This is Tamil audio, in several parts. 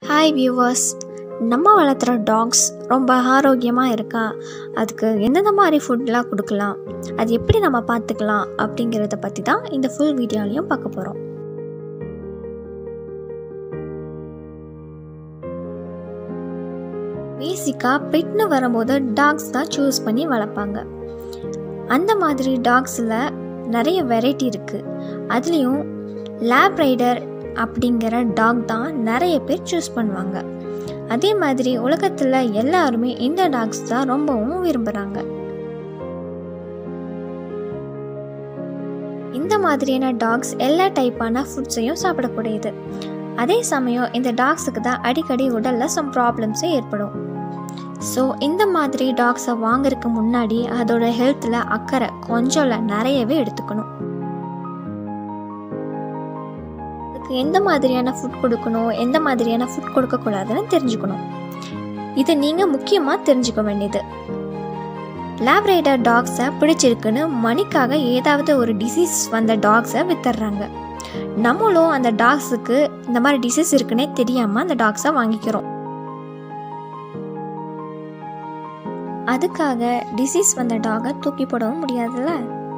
ஹாய் வியூவர்ஸ் நம்ம வளர்த்துற டாக்ஸ் ரொம்ப ஆரோக்கியமாக இருக்கா அதுக்கு எந்தெந்த மாதிரி ஃபுட்லாம் கொடுக்கலாம் அது எப்படி நம்ம பார்த்துக்கலாம் அப்படிங்கிறத பற்றி தான் இந்த ஃபுல் வீடியோலையும் பார்க்க போகிறோம் பேசிக்காக பெட்னு வரும்போது டாக்ஸ் தான் சூஸ் பண்ணி வளர்ப்பாங்க அந்த மாதிரி டாக்ஸில் நிறைய வெரைட்டி இருக்குது அதுலேயும் லேப் ரைடர் அப்படிங்கிற டாக் தான் நிறைய பேர் சூஸ் பண்ணுவாங்க அதே மாதிரி உலகத்தில் எல்லாருமே இந்த டாக்ஸ் தான் ரொம்பவும் விரும்புகிறாங்க இந்த மாதிரியான டாக்ஸ் எல்லா டைப்பான ஃபுட்ஸையும் சாப்பிடக்கூடியது அதே சமயம் இந்த டாக்ஸுக்கு தான் அடிக்கடி உடலில் சம் ப்ராப்ளம்ஸும் ஏற்படும் ஸோ இந்த மாதிரி டாக்ஸை வாங்குறதுக்கு முன்னாடி அதோட ஹெல்த்தில் அக்கறை கொஞ்சம் இல்லை நிறையவே எடுத்துக்கணும் அதுக்கு எந்த மாதிரியான ஃபுட் கொடுக்கணும் எந்த மாதிரியான ஃபுட் கொடுக்கக்கூடாதுன்னு தெரிஞ்சுக்கணும் இது நீங்கள் முக்கியமாக தெரிஞ்சுக்க வேண்டியது லேப்ரைடர் டாக்ஸை பிடிச்சிருக்குன்னு மணிக்காக ஏதாவது ஒரு டிசீஸ் வந்த டாக்ஸை வித்துடுறாங்க நம்மளும் அந்த டாக்ஸுக்கு இந்த மாதிரி டிசீஸ் இருக்குன்னே தெரியாமல் அந்த டாக்ஸை வாங்கிக்கிறோம் அதுக்காக டிசீஸ் வந்த டாகை தூக்கி போடவும் முடியாதுல்ல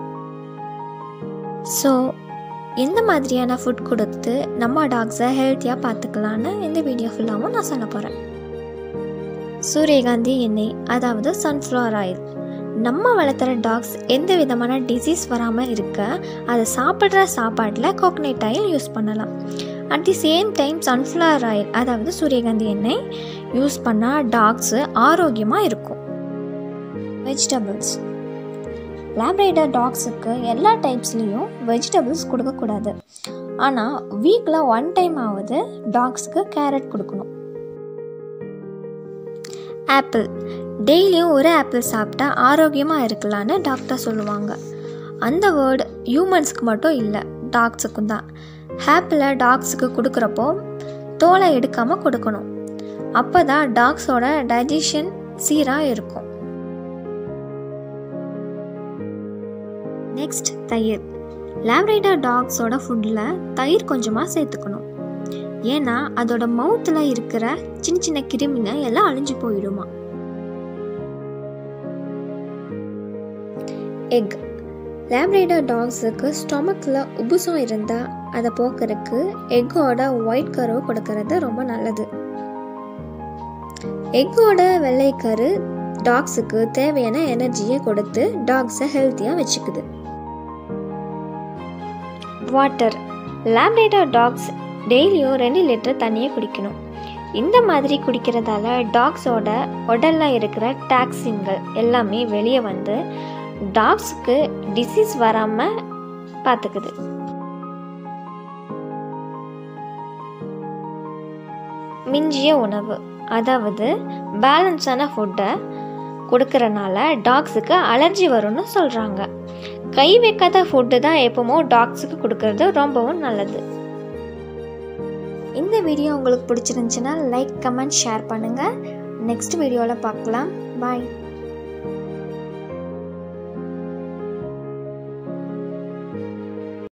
ஸோ எந்த மாதிரியான ஃபுட் கொடுத்து நம்ம டாக்ஸை ஹெல்த்தியாக பார்த்துக்கலான்னு இந்த வீடியோ ஃபுல்லாகவும் நான் சொல்ல போகிறேன் சூரியகாந்தி எண்ணெய் அதாவது சன்ஃப்ளவர் ஆயில் நம்ம வளர்த்துற டாக்ஸ் எந்த விதமான டிசீஸ் வராமல் இருக்க அதை சாப்பிட்ற சாப்பாட்டில் கோகனட் ஆயில் யூஸ் பண்ணலாம் at the same time sunflower oil அதாவது சூரியகாந்தி எண்ணெய் யூஸ் பண்ணால் டாக்ஸு ஆரோக்கியமாக இருக்கும் வெஜிடபிள்ஸ் லேப்ரைடர் டாக்ஸுக்கு எல்லா டைப்ஸ்லேயும் வெஜிடபிள்ஸ் கொடுக்கக்கூடாது ஆனால் வீக்கில் ஒன் டைம் ஆகுது டாக்ஸுக்கு கேரட் கொடுக்கணும் ஆப்பிள் டெய்லியும் ஒரு ஆப்பிள் சாப்பிட்டா ஆரோக்கியமாக இருக்கலான்னு டாக்டர் சொல்லுவாங்க அந்த வேர்டு ஹியூமன்ஸ்க்கு மட்டும் இல்லை டாக்ஸுக்கும் தான் ஆப்பிளை டாக்ஸுக்கு கொடுக்குறப்போ தோலை எடுக்காமல் கொடுக்கணும் அப்போ தான் டாக்ஸோட டைஜஷன் சீராக இருக்கும் நெக்ஸ்ட் தயிர் லேப்ரைடர் டாக்ஸோட ஃபுட்டில் தயிர் கொஞ்சமாக சேர்த்துக்கணும் ஏன்னா அதோட மவுத்தில் இருக்கிற சின்ன சின்ன கிருமிங்க எல்லாம் அழிஞ்சு போயிடுமா எக் லேப்ரைடர் டாக்ஸுக்கு ஸ்டொமக்கில் உபுசம் இருந்தால் அதை போக்குறதுக்கு எக்கோட ஒயிட் கருவை கொடுக்கறது ரொம்ப நல்லது எக்கோட வெள்ளைக்கரு டாக்ஸுக்கு தேவையான எனர்ஜியை கொடுத்து டாக்ஸை ஹெல்த்தியாக வச்சுக்குது வாட்டர் லேப்ரேட்டர் டாக்ஸ் டெய்லியும் ரெண்டு லிட்டர் தண்ணியை குடிக்கணும் இந்த மாதிரி குடிக்கிறதால டாக்ஸோட உடலில் இருக்கிற டாக்ஸின்கள் எல்லாமே வெளியே வந்து டாக்ஸுக்கு டிசீஸ் வராமல் பார்த்துக்குது மிஞ்சிய உணவு அதாவது பேலன்ஸான ஃபுட்டை கொடுக்கறனால டாக்ஸுக்கு அலர்ஜி வரும்னு சொல்கிறாங்க கை வைக்காத ஃபுட்டு தான் எப்பவும் டாக்ஸுக்கு கொடுக்கறது ரொம்பவும் நல்லது இந்த வீடியோ உங்களுக்கு பிடிச்சிருந்துச்சுன்னா லைக் கமெண்ட் ஷேர் பண்ணுங்கள் நெக்ஸ்ட் வீடியோவில் பார்க்கலாம் பாய்